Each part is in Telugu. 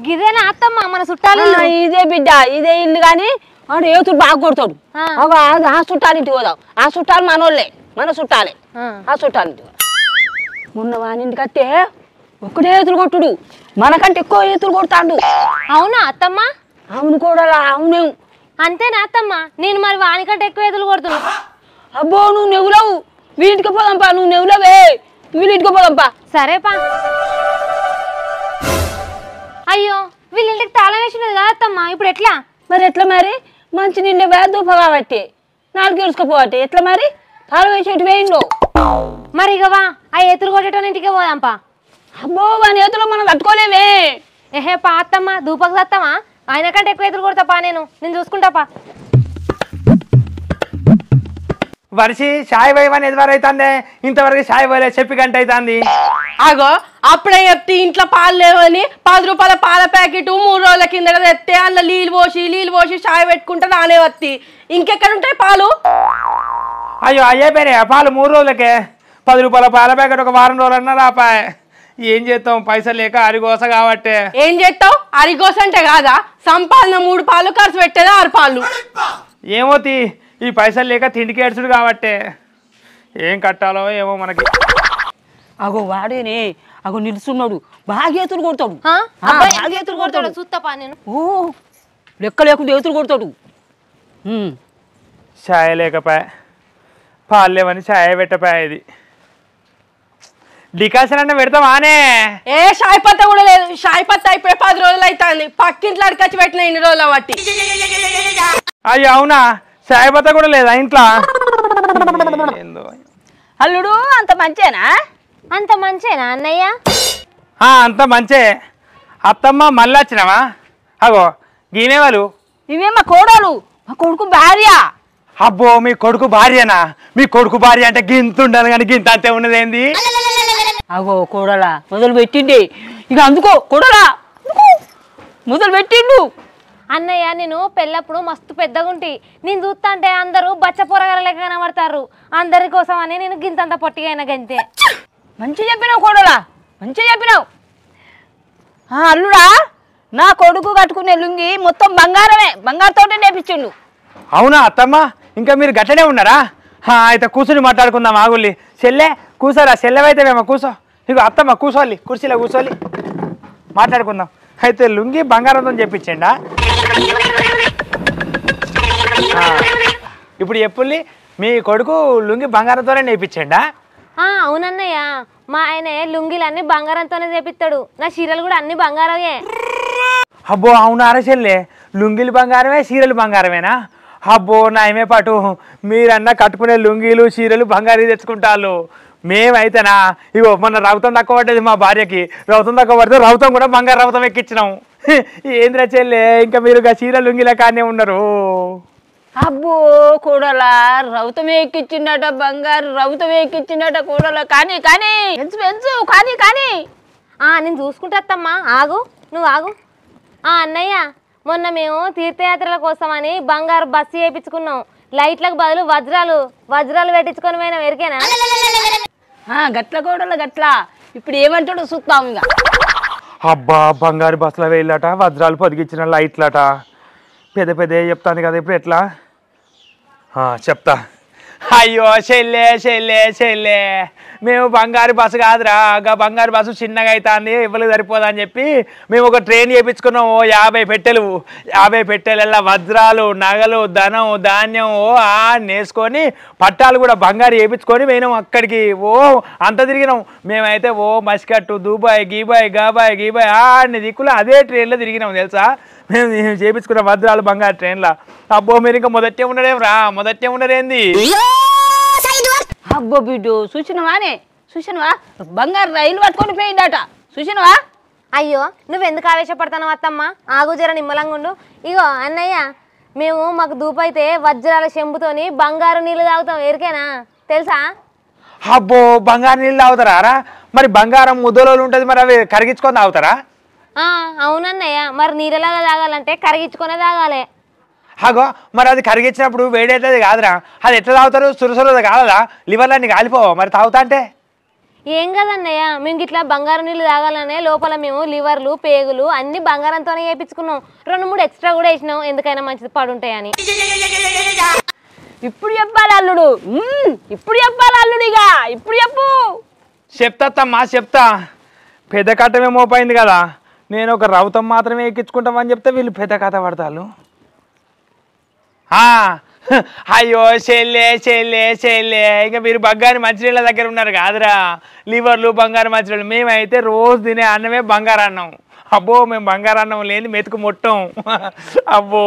గిదేనా అత్తమ్మ మన చుట్టాలు ఆ, ఇదే బిడ్డ ఇదే ఇల్లు కానీ వాడు ఏతుడు బాగా కొడతాడు ఆ. ఒక ఆ- ఆ చుట్టాలింటికి పోదాం ఆ చుట్టాలు మనోళ్ళే మన చుట్టాలే ఆ. ఆ చుట్టాలింటికి పోదాం. మొన్న వానింటికి వస్తే ఒక్కడే ఏతులు కొట్టుడు మనకంటే ఎక్కువ ఏతులు కొడతాడు అవునా అత్తమ్మ అవును కూడా అవును అంతేనా అత్తమ్మ నేను మరి వానికంటే ఎక్కువ ఎదులు కొడుతున్నా అబ్బో నువ్వు నెవులవు వీటికి పోదాంపా నువ్వు నెవులవే వీళ్ళింటికి పోదాంపా సరేపా అయ్యో వీళ్ళ ఇంటికి తాళం వేసినది కదా అత్తమ్మ ఇప్పుడు ఎట్లా మరి ఎట్లా మరి మంచి నిండే దూప కాబట్టి నాలుగు గెలుచుకోపోవట్టి ఎట్లా మరి తాళం వేసేటి వేయండు మరి ఇక వా ఆ ఎతులు కొట్టేటోని ఇంటికి పోదాంపా అబ్బో వాని ఏతులో మనం తట్టుకోలేమే ఏహే పా అత్తమ్మ దూపకు సత్తమ్మా ఆయన కంటే ఎక్కువ ఎదురు కొడతాపా నేను నేను చూసుకుంటాపా వరిసి షాయి పోయమని ఎదురు అవుతుంది ఇంతవరకు షాయి పోయలే చెప్పి గంట అవుతుంది ఆగో అప్పుడే చెప్తే ఇంట్లో పాలు లేవని పది రూపాయల పాల ప్యాకెట్ మూడు రోజుల కింద తెస్తే అందులో నీళ్ళు పోసి నీళ్ళు పోసి చాయ్ పెట్టుకుంటే నానే వత్తి ఇంకెక్కడ ఉంటాయి పాలు అయ్యో అయ్యే పేరే పాలు మూడు రోజులకే పది రూపాయల పాల ప్యాకెట్ ఒక వారం రోజులు అన్నారు ఆపాయ్ ఏం చేస్తాం పైసలు లేక అరిగోస కాబట్టే ఏం చేస్తావు అరిగోస అంటే కాదా సంపాదన మూడు పాలు ఖర్చు పెట్టేది ఆరు పాలు ఏమోతి ఈ పైసలు లేక తిండికి ఏడ్చుడు కాబట్టే ఏం కట్టాలో ఏమో మనకి అగో వాడేనే అగో నిలుస్తున్నాడు బాగా ఏతులు కొడతాడు ఆ? ఆ, అబ్బాయి బాగా ఎంత ఏతులు ఎత్తులు కొడతాడో కొడతాడు చూస్తాపా నేను ఓ లెక్క లేకుండా ఏతులు కొడతాడు ఉమ్. ఛాయ లేకపోయా పాలు లేవని ఛాయ పెట్టపాయ ఇది డికాషన్ అన్న పెడతామానే ఏ షాయ్ పత్త కూడా లేదు షాయ్ పత్త అయిపోయి పది రోజులు అవుతుంది పక్కింట్లో అడికొచ్చి పెట్టిన ఇన్ని రోజులు బట్టి అయ్యో అవునా ఛాయ పత్త కూడా లేదా ఇంట్లో ఏందో అల్లుడు అంత మంచేనా అంత మంచేనా అన్నయ్య ఆ, అంతా మంచే అత్తమ్మ మళ్ళీ వచ్చినావా అగో గీనే వాళ్ళు ఇవే మా కోడలు మా కొడుకు భార్య అబ్బో మీ కొడుకు భార్యనా మీ కొడుకు భార్య అంటే గింత ఉండాలి కానీ గింత అంతే ఉన్నది ఏంది అగో కోడలా మొదలు పెట్టిండి ఇక అందుకో కోడలా అందుకో. మొదలు పెట్టిండు అన్నయ్య నేను పెళ్ళప్పుడు మస్తు పెద్దగుంటి నేను చూస్తా అంటే అందరూ బచ్చ పొరగల లెక్క కనబడతారు అందరి కోసం అని నేను గింతంత పొట్టిగా అయిన గంతే మంచిగా చెప్పినావు కోడలా మంచిగా చెప్పినావు ఆ, అల్లుడా నా కొడుకు కట్టుకునే లుంగి మొత్తం బంగారమే బంగారుతోటే నేర్పించిండు అవునా అత్తమ్మ ఇంకా మీరు గట్టనే ఉన్నారా హా, అయితే కూర్చుని మాట్లాడుకుందాం ఆగుల్లి చెల్లె కూసోరా చెల్లెవైతే మేము కూసో ఇక అత్తమ్మ కూసోవాలి కుర్చీలో కూసోలి మాట్లాడుకుందాం అయితే లుంగి బంగారంతో చెప్పించండా ఆ, ఇప్పుడు చెప్పుల్లి మీ కొడుకు లుంగి బంగారంతోనే నేర్పించండా ఆ అవునన్నయ్య మా ఆయన లుంగిలన్నీ బంగారంతోనే చేపిస్తాడు నా చీరలు కూడా అన్ని బంగారమే అబ్బో అవునా అరచెల్లే లుంగీలు బంగారమే చీరలు బంగారమేనా అబ్బో నాయమే పాటు మీరన్న కట్టుకునే లుంగీలు చీరలు బంగారు తెచ్చుకుంటారు మేమైతేనా ఇగో మొన్న రౌతం తక్కువ పడ్డది మా భార్యకి రౌతం తక్కువ పడితే రౌతం కూడా బంగారు రౌతం ఎక్కించినాం ఏంద్రా చెల్లె ఇంకా మీరు గా చీర లుంగిలా కానే ఉన్నారు అబ్బో కోడలా రౌతమే ఎక్కిచ్చిండట బంగారు రౌతమే ఎక్కిచ్చిండట కోడలా కానీ కానీ పెంచు పెంచు కానీ కానీ ఆ నేను చూసుకుంటా అత్తమ్మా ఆగు నువ్వు ఆగు ఆ అన్నయ్య మొన్న మేము తీర్థయాత్రల కోసమని బంగారు బస్సు చేయించుకున్నాం లైట్లకు బదులు వజ్రాలు వజ్రాలు పెట్టించుకొని పోయినాం ఎరికేనా ఆ, గట్ల కోడల గట్ల ఇప్పుడు ఏమంటాడు చూస్తాం ఇక అబ్బా బంగారు బస్సులో వెళ్ళాట వజ్రాలు పొదిగించిన లైట్లట పెద్ద పెద్ద చెప్తాను కదా ఇప్పుడు ఎట్లా ఆ, చెప్తా అయ్యో చెల్లె చెల్లె చెల్లె మేము బంగారు బస్సు కాదురా గా బంగారు బస్సు చిన్నగా అవుతుంది ఇవ్వలేదు సరిపోదా అని చెప్పి మేము ఒక ట్రైన్ చేయించుకున్నాం ఓ యాభై పెట్టెలు యాభై పెట్టెలల్లా వజ్రాలు నగలు ధనం ధాన్యం ఓ ఆ నేసుకొని పట్టాలు కూడా బంగారు చేయించుకొని పోయినాం అక్కడికి ఓ అంత తిరిగినాం మేమైతే ఓ మస్కట్టు దుబాయ్ గీబాయ్ గాబాయ్ గీబాయ్ ఆ అన్ని దిక్కులు అదే ట్రైన్లో తిరిగినాం తెలుసా మేము మేము చేయించుకున్న వజ్రాలు బంగారు ట్రైన్లో అబ్బో మీరు ఇంకా మొదటే ఉండరేం రా మొదటే ఉండరేంది అబ్బో బిడ్డు చూసినవానే చూసినవా బంగారు రైలు పట్టుకొని పోయిందట చూసినవా అయ్యో నువ్వెందుకు ఆవేశపడతావు అత్తమ్మ ఆగు జర నిమ్మలంగా ఉండు ఇగో అన్నయ్య మేము మాకు దూపైతే వజ్రాల చెంబుతోని బంగారు నీళ్ళు తాగుతాం ఎరికేనా తెలుసా అబ్బో బంగారు నీళ్ళు తాగుతారా రా మరి బంగారం ముద్దలో ఉంటుంది మరి అవి కరిగించుకొని తాగుతారా ఆ, అవునన్నయ్య మరి నీళ్ళలాగా తాగాలంటే కరిగించుకునే తాగాలి అగో మరి అది కరిగించినప్పుడు వేడైతుంది కాదురా అది ఎట్లా తాగుతారు సురసుర కాలదా లివర్లన్నీ కాలిపోవా మరి తాగుతా అంటే ఏం కదన్నయ్య మేము ఇట్లా బంగారం నీళ్ళు తాగాలనే లోపల మేము లివర్లు పేగులు అన్ని బంగారంతోనే చేయించుకున్నాం రెండు మూడు ఎక్స్ట్రా కూడా వేసినాం ఎందుకైనా మంచిది పడుంటాయని ఇప్పుడు చెప్పాలి అల్లుడు మ్మ్, ఇప్పుడు చెప్పాలి అల్లుడు ఇక ఇప్పుడు చెప్పు చెప్తామ్మా చెప్తా పెద్ద కట్టమే మోపైంది కదా నేను ఒక రౌతం మాత్రమే ఎక్కించుకుంటామని చెప్తే వీళ్ళు పెద్ద కథ పడతారు ఆ, అయ్యో చెల్లె చెల్లె చెల్లె ఇంకా మీరు బంగారు మంచినీళ్ళ దగ్గర ఉన్నారు కాదురా లివర్లు బంగారు మంచినీళ్ళు మేమైతే రోజు తినే అన్నమే బంగారు అన్నం అబ్బో మేము బంగారు అన్నం లేని మెతుకు ముట్టం అబ్బో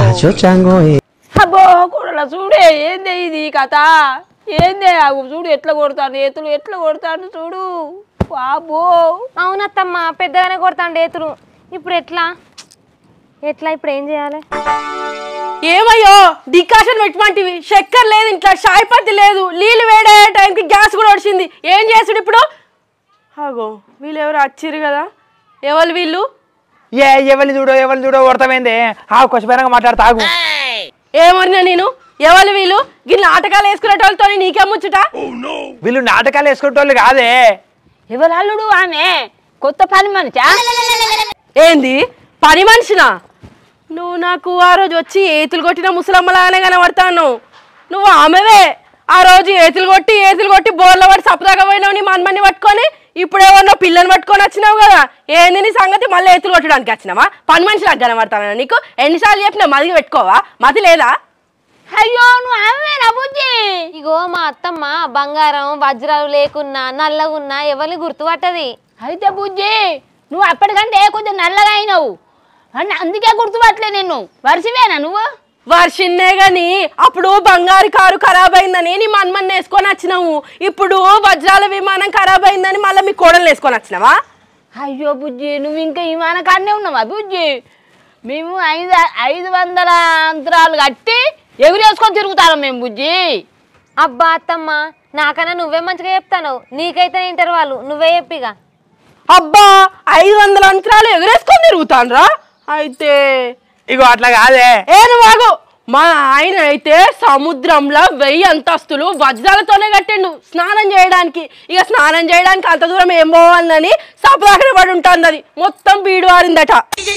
అబ్బో కూడల చూడే ఏందే ఇది కథ ఏందే ఆగు చూడు ఎట్లా కొడతాను ఎత్తులు ఎట్లా కొడతాను చూడు బాబో అవునత్తమ్మ పెద్దగానే కొడతాండి ఏతులు ఇప్పుడు ఎట్లా ఎట్లా ఇప్పుడు ఏం చేయాలి ఏమయ్యో డికాషన్ పెట్టమంటివి చక్కెర లేదు ఇంట్లో షాయ్ పత్తి లేదు నీళ్ళు వేడే టైంకి గ్యాస్ కూడా వచ్చింది ఏం చేసుడు ఇప్పుడు అగో వీళ్ళు ఎవరు వచ్చిర్రు కదా ఎవరు వీళ్ళు ఏ ఎవరిని చూడో ఎవరిని చూడో కొడతామైంది ఆ కొచ్చిపోయినాక మాట్లాడతాగు ఏమన్నా నేను ఎవరు వీళ్ళు గిన్నె నాటకాలు వేసుకునేటోళ్ళతో నీకే ముచ్చుట వీళ్ళు నాటకాలు వేసుకునేటోళ్ళు కాదే ఎవరు అల్లుడు ఆమె కొత్త పని మనిషా ఏంది పని మనిషినా నువ్వు నాకు ఆ రోజు వచ్చి ఏతులు కొట్టిన ముసలమ్మలాగానే కనబడతాను నువ్వు ఆమెవే ఆ రోజు ఏతులు కొట్టి ఏతులు కొట్టి బోర్ల పడి సపదాగా పోయినావు నీ మన్మని పట్టుకొని ఇప్పుడేమన్నా పిల్లని పట్టుకొని వచ్చినావు కదా ఏంది నీ సంగతి మళ్ళీ ఏతులు కొట్టడానికి వచ్చినావా పని మనిషి నాకు కనబడతానా నీకు ఎన్నిసార్లు చెప్పినా మదిగి పెట్టుకోవా మతి లేదా అయ్యో నువ్వు ఆమెనా బుజ్జి ఇగో మా అత్తమ్మ బంగారం వజ్రాలు లేకున్నా నల్లగున్నా ఎవరిని గుర్తుపట్టది అయితే బుజ్జి నువ్వు అప్పటికంటే కొంచెం నల్లగా అయినావు అని అందుకే గుర్తుపట్టలే నిన్ను వరుసవేనా నువ్వు వర్షిన్నే గాని అప్పుడు బంగారు కారు ఖరాబ్ అయిందని నీ మన్మన్ని వేసుకొని వచ్చినావు ఇప్పుడు వజ్రాల విమానం ఖరాబ్ అయిందని మళ్ళీ మీ కోడలు వేసుకొని వచ్చినావా అయ్యో బుజ్జి నువ్వు ఇంకా విమాన కాడనే ఉన్నావా బుజ్జి మేము ఐదు ఐదు వందల అంతరాలు కట్టి ఎగురేసుకొని తిరుగుతాం మేము బుజ్జి అబ్బా అత్తమ్మ నాకన్నా నువ్వే మంచిగా చెప్తాను నీకైతే ఇంటర్ వాళ్ళు నువ్వే చెప్పిగా అబ్బా ఐదు వందల అంతరాలు ఎగరేసుకొని తిరుగుతాన్రా అయితే ఇగో అట్లా కాదే ఏ నువ్వు మా ఆయన అయితే సముద్రంలో వెయ్యి అంతస్తులు వజ్రాలతోనే కట్టిండు స్నానం చేయడానికి ఇక స్నానం చేయడానికి అంత దూరం ఏం పోవాలని సపదాకనే పడి ఉంటుంది అది మొత్తం బీడు వారిందట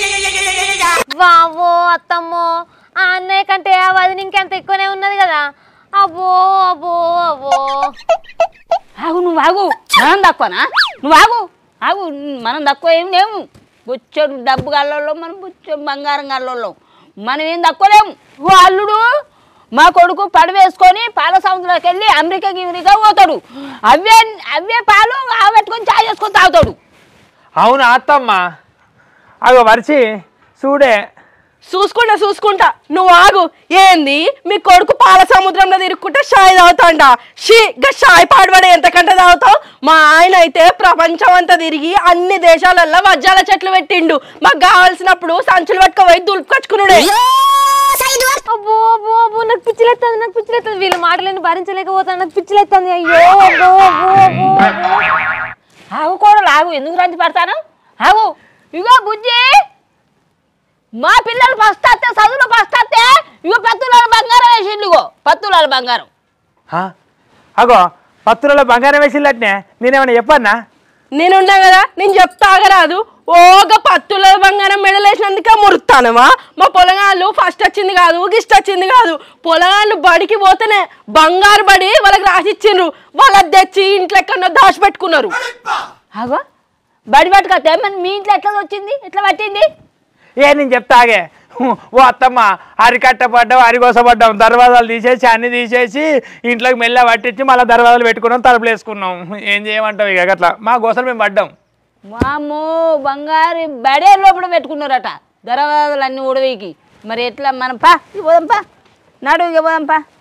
వావో అత్తమ్మో ఆ అన్నయ్య కంటే ఆ వదిన ఇంకెంత ఎక్కువనే ఉన్నది కదా అబ్బో అబ్బో అబ్బో ఆగు నువ్వు ఆగు మనం తక్కువనా నువ్వు ఆగు ఆగు మనం తక్కువ ఏం లేము బొచ్చడు డబ్బు గల్లోళ్ళం మనం బొచ్చడు బంగారం గల్లోళ్ళం మనం ఏం తక్కువ లేము ఓ అల్లుడు మా కొడుకు పడవేసుకొని పాల సముద్రంలోకి వెళ్ళి అమెరికాకి ఇమెరికా పోతాడు అవే అవే పాలు ఆవెట్టుకొని చాయ్ చేసుకొని తాగుతాడు అవునా అత్తమ్మ అగో వరిచి చూడే చూసుకుంటా చూసుకుంటా నువ్వు ఆగు ఏంది మీ కొడుకు పాల సముద్రంలో తిరుక్కుంటే షాయ్ తాగుతాండా షీ ఇంకా షాయ్ పాడబడే ఎంతకంటే తాగుతావు మా ఆయన అయితే ప్రపంచం అంతా తిరిగి అన్ని దేశాలల్లో వజ్రాల చెట్లు పెట్టిండు మాకు కావాల్సినప్పుడు సంచులు పట్టుకోపోయి దులుపుకొచ్చుకున్నాడే అబ్బో అబ్బో అబ్బో నాకు పిచ్చిలేస్తుంది నాకు పిచ్చిలేస్తుంది వీళ్ళ మాటలని భరించలేకపోతాను నాకు పిచ్చిలేస్తుంది అయ్యో అబ్బో అబ్బో అబ్బో అబ్బో. ఆగు కూడా ఆగు ఎందుకు రంది పడతాను ఆగు ఇగో బుజ్జి మా పిల్లలు ఫస్ట్ వస్తే చదువులో ఫస్ట్ వస్తే ఇగో పత్తులాల బంగారం వేసిండు ఇగో పత్తులాల బంగారం హా? అగో పత్తులలో బంగారం వేసిల్లట్నే నేనేమన్నా చెప్పన్నా నేనున్నా కదా నేను చెప్తా ఆగరాదు ఓగ పత్తుల బంగారం మెడలేసినందుకే మురుతానమా మా పొలగాళ్ళు ఫస్ట్ వచ్చింది కాదు గిస్ట్ వచ్చింది కాదు పొలగాళ్ళు బడికి పోతేనే బంగారు బడి వాళ్ళకి రాసిచ్చిండ్రు వాళ్ళది తెచ్చి ఇంట్లో ఎక్కడో దాచిపెట్టుకున్నారు ఆగో బడి పట్టుకొస్తే మరి మీ ఇంట్లో ఎట్లా వచ్చింది ఎట్లా పట్టింది ఏ నేను చెప్తా ఆగే ఓ అత్తమ్మ అరికట్ట పడ్డాం అరిగోసపడ్డాం దర్వాజాలు తీసేసి అన్ని తీసేసి ఇంట్లోకి మెల్ల పట్టించి మళ్ళీ దర్వాజాలు పెట్టుకున్నాం తలుపులు వేసుకున్నాం ఏం చేయమంటావు ఇక అట్లా మా గోసలు మేము పడ్డాం మామో బంగారు బడే లోపల పెట్టుకున్నారట దర్వాజాలు అన్ని ఉడవేకి మరి ఎట్లా మనం పా ఇక పోదాం పా నాడు ఇక పోదాం పా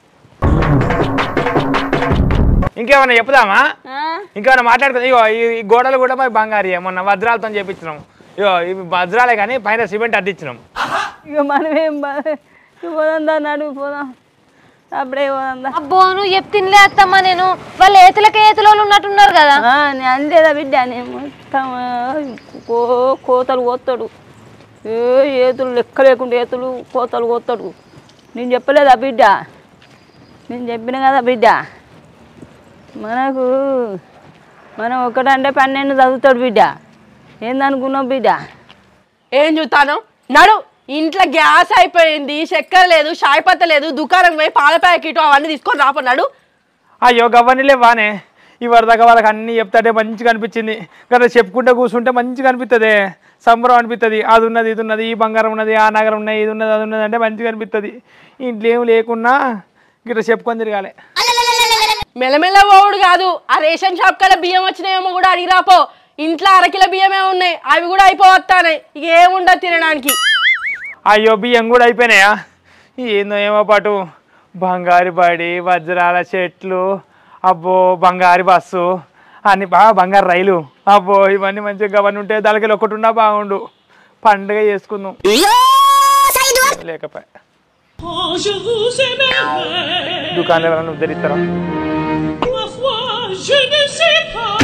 ఇంకేమన్నా చెప్పుదామా ఆ? ఇంకేమైనా మాట్లాడుకుందాం ఇగో ఈ ఈ గోడలు కూడా మరి బంగారు మొన్న వజ్రాలతో చేపించినాం ఇగో ఇవి వజ్రాలే కానీ పైన సిమెంట్ అడ్డించినాం ఇక మనమేం బా- ఇక పోదాం దా నాడు పోదాం అప్పుడే పోదాం దా. అబ్బో నువ్వు చెప్తినలే అత్తమ్మ నేను వాళ్ళ ఏతులకే ఏతులో ఉన్నట్టున్నారు కదా ఆ, నేను అంతేదా బిడ్డ నేను మొత్తం ఆ, కో కోతలు కోస్తాడు ఏ ఏతులు లెక్క లేకుండా ఏతులు కోతలు కోస్తాడు నేను చెప్పలేదా బిడ్డ నేను చెప్పిన కదా బిడ్డ మనకు మనం ఒకటంటే పన్నెండు చదువుతాడు బిడ్డ ఏందనుకున్నావు బిడ్డ ఏం చూస్తాను నడు ఇంట్లో గ్యాస్ అయిపోయింది చక్కెర లేదు షాయి పత్త లేదు దుకాణం పోయి పాల ప్యాకెట్ అవన్నీ తీసుకొని రాపన్నాడు అయ్యో గవ్వని లేవానే ఇవరిదాకా వాళ్ళకి అన్నీ చెప్తాడే మంచిగా అనిపించింది కదా చెప్పుకుంటే కూర్చుంటే మంచిగా అనిపిస్తుంది సంబరం అనిపిస్తుంది అది ఉన్నది ఇది ఉన్నది ఈ బంగారం ఉన్నది ఆ నగరం ఉన్నది ఇది ఉన్నది అది ఉన్నది అంటే మంచిగా అనిపిస్తుంది ఇంట్లో ఏం లేకున్నా గిట్లా చెప్పుకొని తిరగాలి మెల్లమెల్ల పోవుడు కాదు ఆ రేషన్ షాప్ కల్లా బియ్యం వచ్చినాయేమో కూడా అడిగి రాపో ఇంట్లో అరకిల బియ్యమే ఉన్నాయి అవి కూడా అయిపోవస్తానే ఇక ఏముండదు తినడానికి అయ్యో బియ్యం కూడా అయిపోయినాయా ఏందో ఏమో పాటు బంగారు బడి వజ్రాల చెట్లు అబ్బో బంగారు బస్సు అన్ని బాగా బంగారు రైలు అబ్బో ఇవన్నీ మంచిగా అవన్నీ ఉంటే దానికి ఒకటి ఉన్నా బాగుండు పండుగ చేసుకుందాం లేకపోయా Oh, je vous aimerai. దుకాణాలు ఎవరైనా ఉద్ధరిస్తారా Ma foi, je ne sais pas.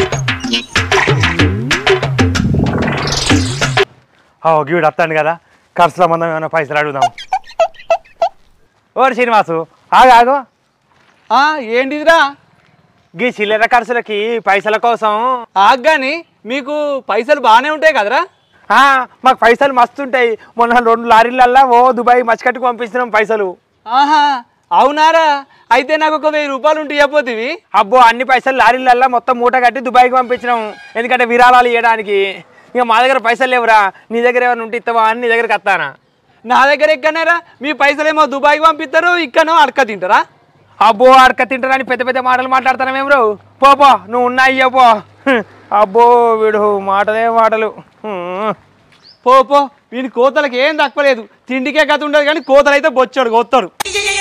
ఓ గీడు వస్తాను కదా ఖర్చుల మందం ఏమైనా పైసలు అడుగుదాం ఓరి శ్రీనివాసు ఆగు ఆగు ఆ ఏంటిదిరా గీ చిల్లర ఖర్చులకి పైసల కోసం ఆగ్గాని మీకు పైసలు బాగానే ఉంటాయి కదరా ఆ, మాకు పైసలు మస్తు ఉంటాయి మొన్న రెండు లారీలల్లా ఓ దుబాయ్ మచ్చికట్టుకు పంపిస్తున్నాం పైసలు ఆహా అవునారా అయితే నాకు ఒక వెయ్యి రూపాయలు ఉంటే చెప్పోతివి అబ్బో అన్ని పైసలు లారీలల్లా మొత్తం మూట కట్టి దుబాయ్కి పంపించినాం ఎందుకంటే విరాళాలు ఇవ్వడానికి ఇక మా దగ్గర పైసలు లేవురా నీ దగ్గర ఏమైనా ఉంటే ఇస్తావా అని నీ దగ్గరికి వస్తానా నా దగ్గర ఎక్కడనేరా మీ పైసలేమో దుబాయ్కి పంపిస్తారు ఇక్కడనో అడక తింటారా అబ్బో అడక తింటారని పెద్ద పెద్ద మాటలు మాట్లాడుతున్నాం బ్రో పో పో నువ్వు ఉన్నా అయ్యో పో హ్మ్. అబ్బో వీడు మాటలే మాటలు హ్మ్. పో పో వీని కోతలకు ఏం తక్కువలేదు తిండికే కథ ఉండదు కానీ కోతలు అయితే బొచ్చాడు కోస్తాడు